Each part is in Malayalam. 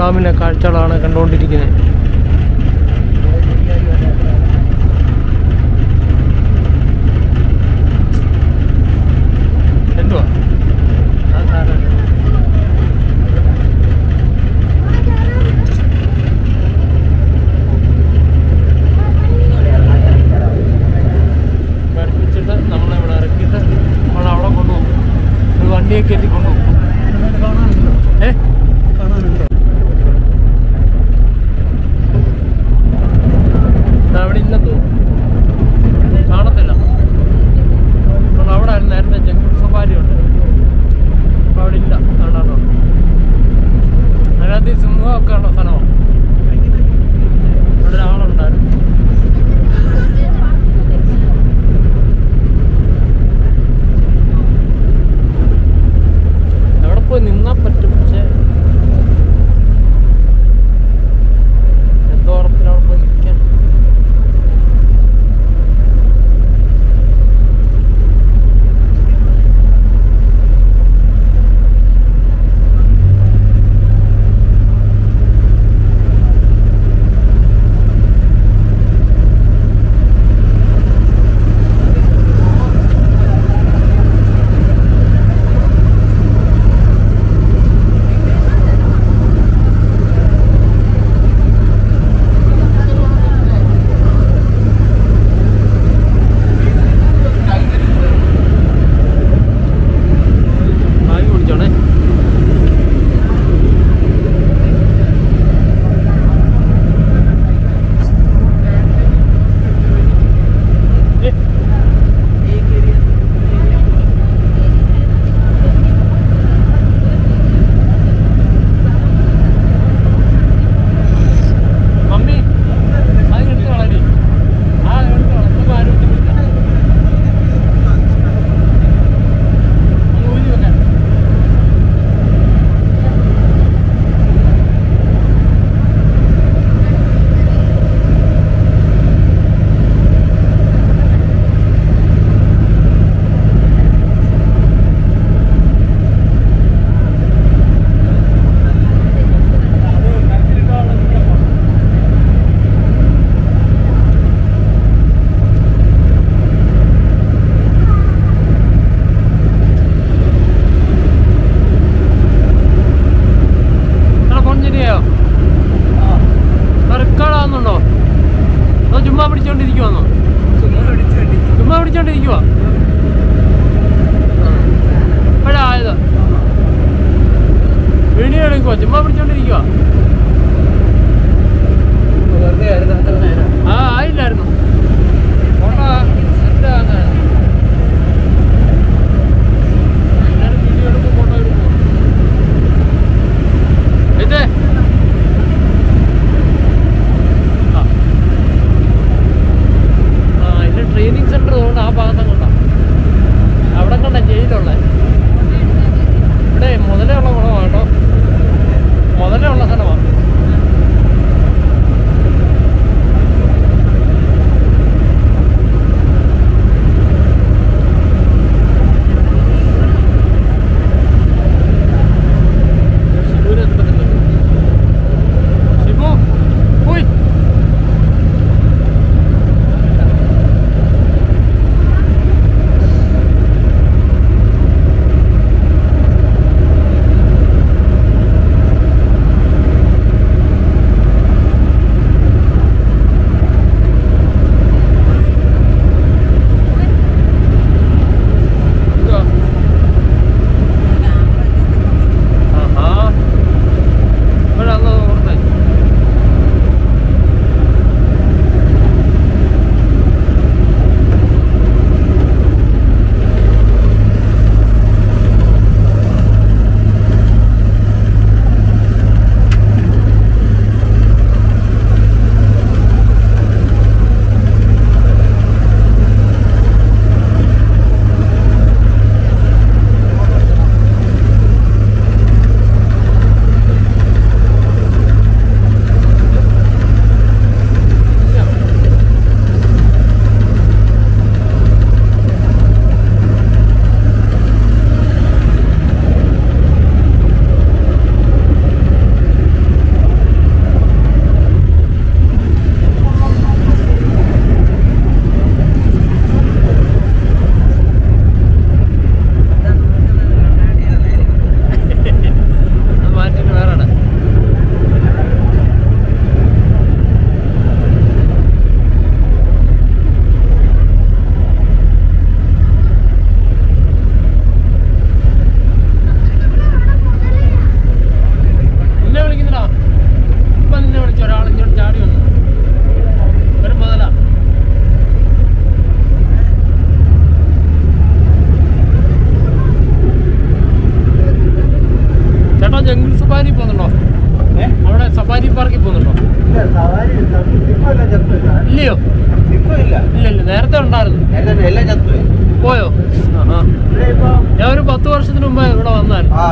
ഡാമിലെ കാഴ്ചകളാണ് കണ്ടുകൊണ്ടിരിക്കുന്നത് എന്തുവാ ആ സാധനം പഠിപ്പിച്ചിട്ട് നമ്മളെ ഇവിടെ ഇറക്കിയിട്ട് നമ്മൾ അവിടെ കൊണ്ടുപോകും ഒരു വണ്ടിയെ കയറ്റി കൊണ്ടുപോകും ഏ ദാ അവിടെ ഇല്ലെന്ന് തോന്നുന്നു കാണത്തില്ല നമ്മൾ അവിടെ ആയിരുന്നു നേരത്തെ ജംഗിൾ സഫാരി ഉണ്ട് അപ്പോൾ അവിടെ ഇല്ല കാണാനുണ്ട് അതിനകത്ത് ഈ സിംഹമൊക്കെ ഉള്ള സ്ഥലമാണ് ഇവിടെ ഒരാളുണ്ടായിരുന്നു അവിടെ പോയി നിന്നാ പറ്റും പക്ഷെ എന്തോ ഉറപ്പിൽ അവിടെ പോയി നിൽക്കാൻ വാങ്ങി കുടിച്ചോണേ ഏ, മമ്മി അത് എടുത്ത് കളരി ആ എടുത്ത് കള ഇപ്പൊ ആരും ഇട്ടിട്ടില്ല ഒന്ന് ഊരി വെക്കാൻ എടാ ഫോൺ ശരിയായോ റെക്കോർഡാകുന്നുണ്ടോ അതോ ചുമ്മാ പിടിച്ചോണ്ടിരിക്കുവാന്നോ ചുമ്മാ പിടിച്ചോണ്ടിരിക്കുവാ ഇപ്പോഴായത് വീഡിയോ എടുക്കുവാ ചുമ്മാ പിടിച്ചോണ്ടിരിക്കുവാ ആ ആയില്ലായിരുന്നു ഫോട്ടോ സെറ്റ് ആകാനായിരുന്നു എല്ലാവരും വീഡിയോ എടുക്കും ഫോട്ടോ എടുക്കും ഇത് ആ ആ ഇതിന്റെ ട്രെയിനിങ് സെന്റർ അതുകൊണ്ട് ആ ഭാഗത്തും കണ്ട അവിടെ കണ്ട ജയിലുള്ളത് ഇവിടെ മുതലേ ഉള്ള കുളമാണ് കേട്ടോ മുതലേ ഉള്ള സ്ഥലം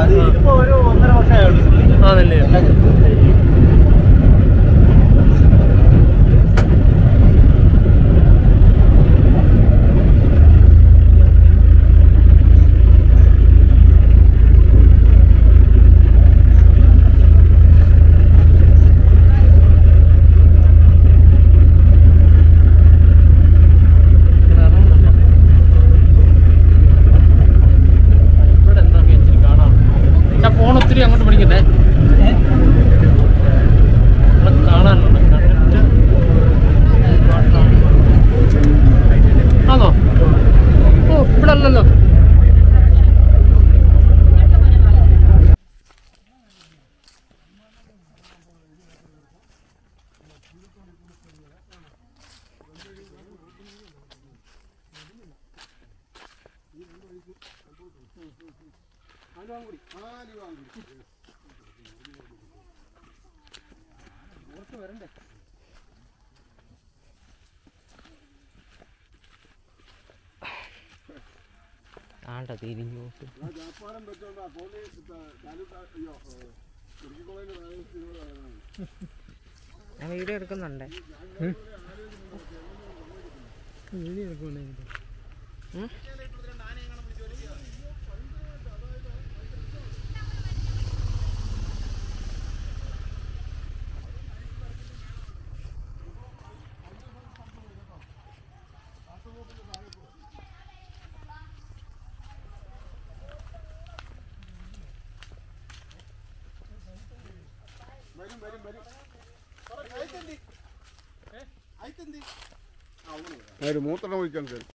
അത് ഇതിപ്പോ ഒരു ഒന്നര വർഷമേ ഉള്ളൂ ആണല്ലേ ഇവിടെ എന്തൊക്കെ ഇച്ചിരി കാണാം പക്ഷെ ഫോൺ ഒത്തിരി അങ്ങോട്ട് പിടിക്കട്ടെ ഇവിടെ കാണാനുണ്ട് കണ്ടിട്ട് ആണോ ഓ ഇവിടെ അല്ലല്ലോ ആണ്ട തിരിഞ്ഞു ഞാൻ വീഡിയോ എടുക്കുന്നുണ്ട് ഉം? മൂത്രം ഒഴിക്കാൻ കയറി